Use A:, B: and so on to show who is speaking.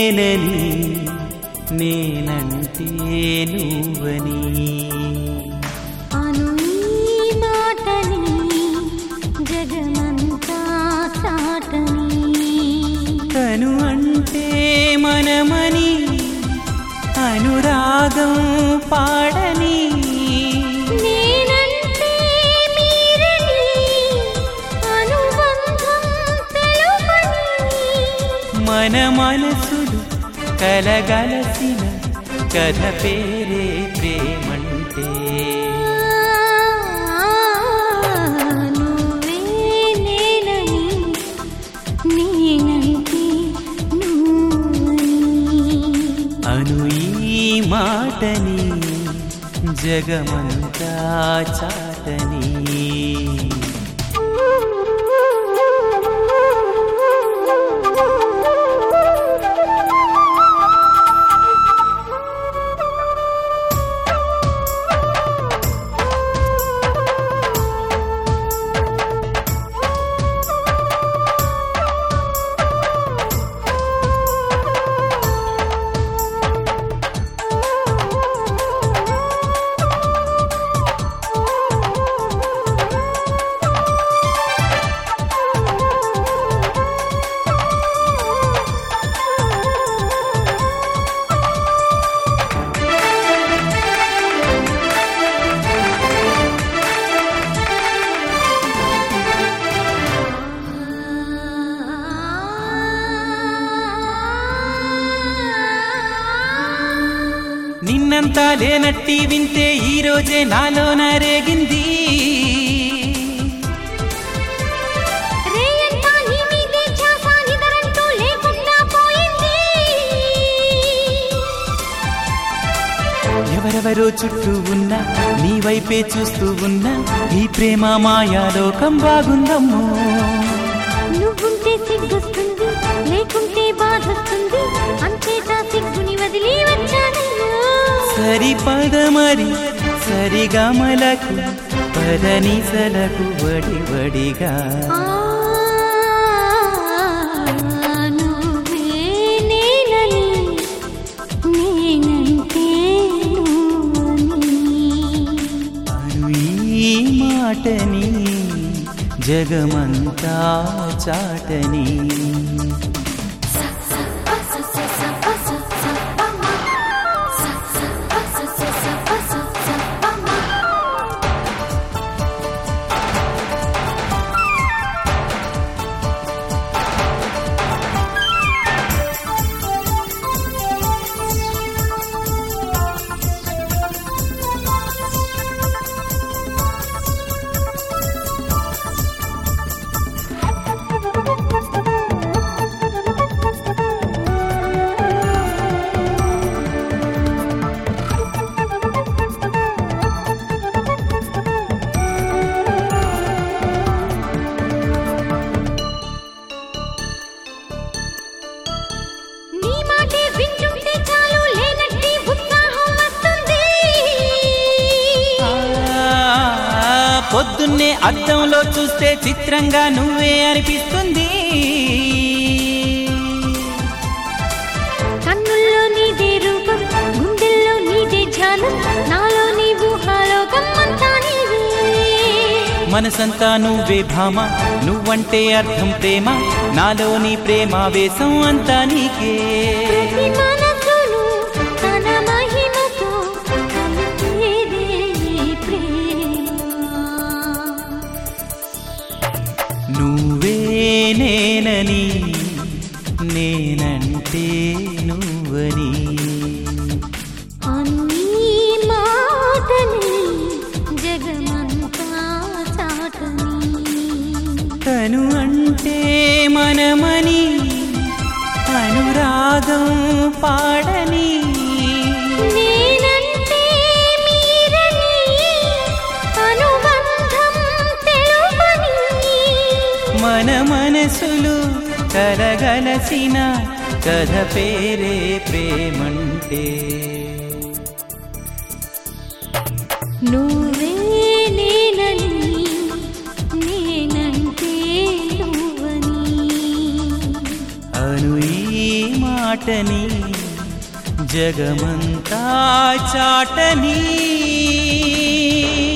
A: నేనని నేనంటే నువ్వని
B: అను ఈ మాటని జగమంతా చాటని
A: తను అంటే మనమని అనురాగం పాడని
B: నేనంటే మీరని అనుబంధం తెలుపని
A: మన మనసులు కలగలసిన కథ పేరే ప్రేమంటే
B: నువ్వే నేనని నేనంటే నువ్వని
A: అను ఈ మాటని జగమంతా చాటని నిన్నంతా లేనట్టి వింటే ఈ రోజే నాలో నరేగింది
B: రేయంతా నీ మీదే ధ్యాస నిదరంటూ లేకుండా పోయింది
A: ఎవరెవరో చుట్టూ ఉన్నా నీ వైపే చూస్తూ ఉన్నా ఈ ప్రేమ మాయాలోకం బాగుందమ్మో
B: నువ్వుంటే సిగ్గొస్తుంది లేకుంటే బాధొస్తుంది అంతేటా సిగ్గుని వదిలి వచ్చానయ్యో
A: సరిపద మరి సరిగమలకు పదనిసలకు వడి వడిగా
B: ఆ, నువ్వే నేనని, నేనంటే నువ్వని.
A: అను ఈ మాటని జగమంతా చాటని
B: నీ మాటే వింటుంటే చాలు లేనట్టి ఉత్సాహం వస్తుంది
A: ఆ, పొద్దున్నే అద్దంలో చూస్తే చిత్రంగా నువ్వే అనిపిస్తుంది
B: కన్నుల్లో నీదే రూపం గుండెల్లో నీదే ధ్యానం నాలో నీ ఊహాలోకం అంతా నీవే
A: మనసంతా నువ్వే భామ నువ్వంటే అర్థం ప్రేమ నాలోని ప్రేమావేశం అంతా నీకే
B: ప్రతి మనసును తన మహిమతో కలిపేదే ఈ ప్రేమ
A: నువ్వే నేనని నేనంటే నువ్వని
B: అన్నీ మాటని జగమంతా చాటని
A: తను అంటే మనమని అనురాగం పాడని
B: నేనంటే మీరని అనుబంధం తెలుపని
A: మన మనసులు కలగలసిన కథ పేరే ప్రేమంటే
B: నువ్వే నేనని నేనంటే నువ్వని
A: అను ఈ మా మాటని జగమంతా చాటని